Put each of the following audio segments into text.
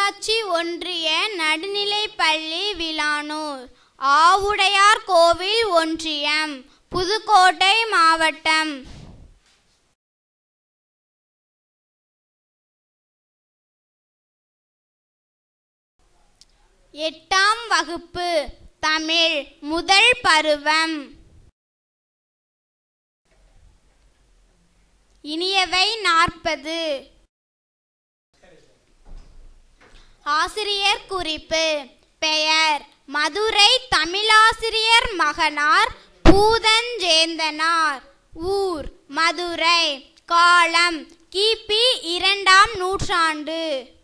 ஊராட்சி ஒன்றிய நடுநிலைப்பள்ளி விளானூர் ஆவுடையார் கோவில் ஒன்றியம் புதுக்கோட்டை மாவட்டம் எட்டாம் வகுப்பு தமிழ் முதல் பருவம் இனியவை நாற்பது ஆசிரியர் குறிப்பு பெயர் மதுரை தமிழாசிரியர் மகனார் பூதஞ்சேந்தனார் ஊர் மதுரை காலம் கிபி இரண்டாம் நூற்றாண்டு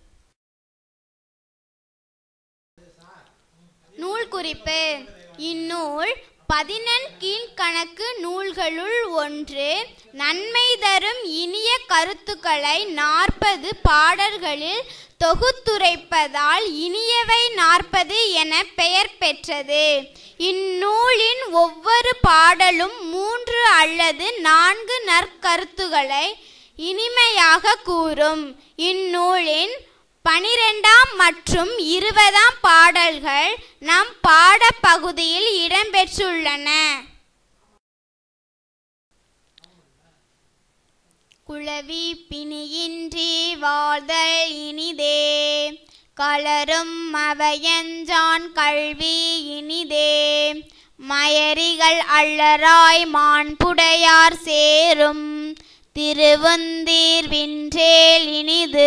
நூல் குறிப்பு இந்நூல் பதினெண் கீழ்கணக்கு நூல்களுள் ஒன்று நன்மை தரும் இனிய கருத்துக்களை நாற்பது பாடல்களில் தொகுத்துரைப்பதால் இனியவை நாற்பது என பெயர் பெற்றது இந்நூலின் ஒவ்வொரு பாடலும் மூன்று அல்லது நான்கு நற்கருத்துக்களை இனிமையாக கூறும் இந்நூலின் பனிரெண்டாம் மற்றும் இருபதாம் பாடல்கள் நம் பாடப்பகுதியில் இடம்பெற்றுள்ளன குளவி பிணியின்றி வாழ்தல் இனிதே கலரும் அவையஞ்சான் கல்வி இனிதே மயரிகள் அல்லராய் மாண்புடையார் சேரும் திருவந்தீர் வின்றேல் இனிது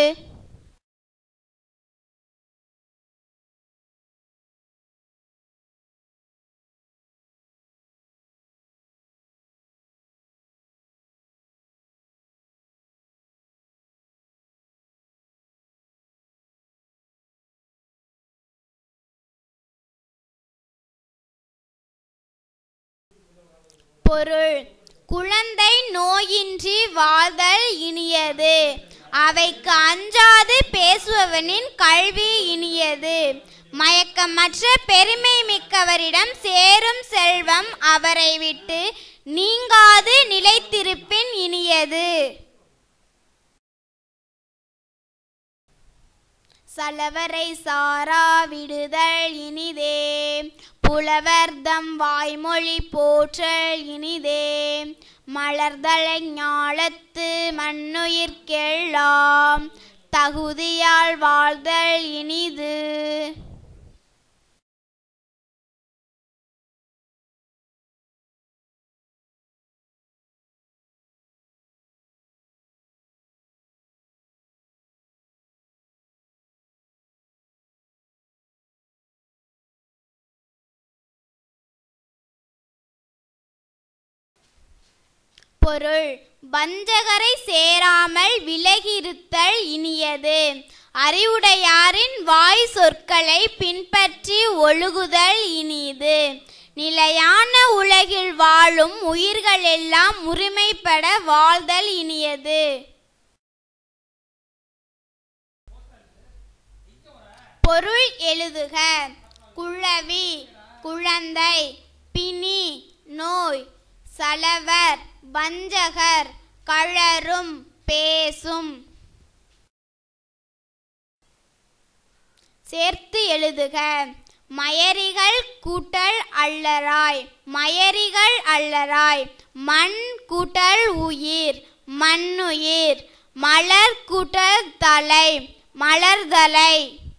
பொருள் குழந்தை நோயின்றி வாழ்தல் இனியது அவைக்கு அஞ்சாது பேசுபவனின் கல்வி இனியது மயக்கமற்ற பெருமை மிக்கவரிடம் சேரும் செல்வம் அவரை விட்டு நீங்காது நிலைத்திருப்பின் இனியது சலவரை சாரா விடுதல் இனிதே புலவர்தம் வாய்மொழி போற்றல் இனிதே மலர்தலை ஞாலத்து மண்ணுயிர்க்கெல்லாம் தகுதியால் வாழ்தல் இனிது பொருள் வஞ்சகரை சேராமல் விலகியிருத்தல் இனியது அறிவுடையாரின் வாய் சொற்களை பின்பற்றி ஒழுகுதல் இனிது நிலையான உலகில் வாழும் உயிர்களெல்லாம் உரிமைப்பட வாழ்தல் இனியது பொருள் எழுதுக குழவி குழந்தை பிணி நோய் சலவர் வஞ்சகர் கழரும் பேசும் சேர்த்து எழுதுக மயரிகள் கூட்டல் அல்லராய் மயரிகள் அல்லராய் மண் கூட்டல் உயிர் மண்ணுயிர் மலர் கூட்டல் தலை மலர்தலை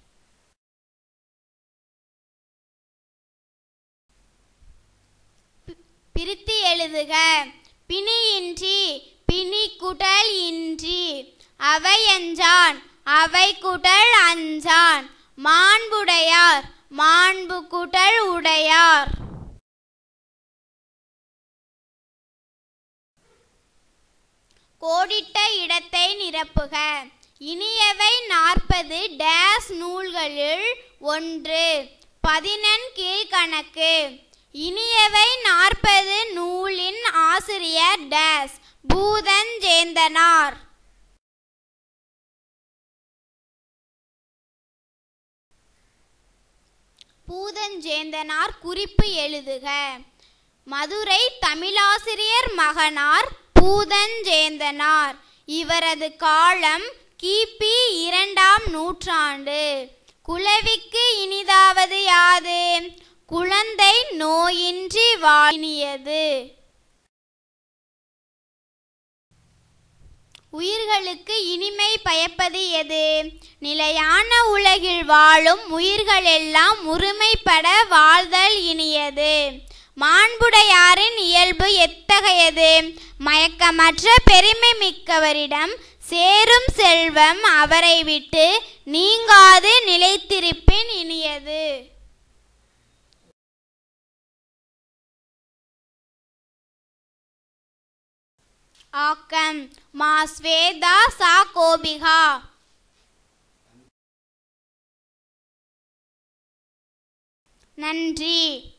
பிரித்து எழுதுக பிணியின்றி பிணி குடல் இன்றி அவை அஞ்சான் அவை குடல் அஞ்சான் மாண்புடையார் மாண்பு குடல் உடையார் கோடிட்ட இடத்தை நிரப்புக இனியவை நாற்பது டேஸ் நூல்களில் ஒன்று பதினெண் கீழ்கணக்கு இனியவை நாற்பது நூலின் ஆசிரியர் டேஸ் பூதஞ்சேந்தனார் பூதஞ்சேந்தனார் குறிப்பு எழுதுக மதுரை தமிழாசிரியர் மகனார் பூதஞ்சேந்தனார் இவரது காலம் கிபி இரண்டாம் நூற்றாண்டு நூற்றாண்டு குளவிக்கு இனிதாவது யாது குழந்தை நோயின்றி வாழினியது உயிர்களுக்கு இனிமை பயப்பது எது நிலையான உலகில் வாழும் உயிர்களெல்லாம் முழுமைப்பட வாழ்தல் இனியது மாண்புடையாரின் இயல்பு எத்தகையது மயக்கமற்ற பெருமை மிக்கவரிடம் சேரும் செல்வம் அவரை விட்டு நீங்காது நிலைத்திருப்பின் இனியது ஆக்கம் மா ஸ்வேதா சா கோபிகா நன்றி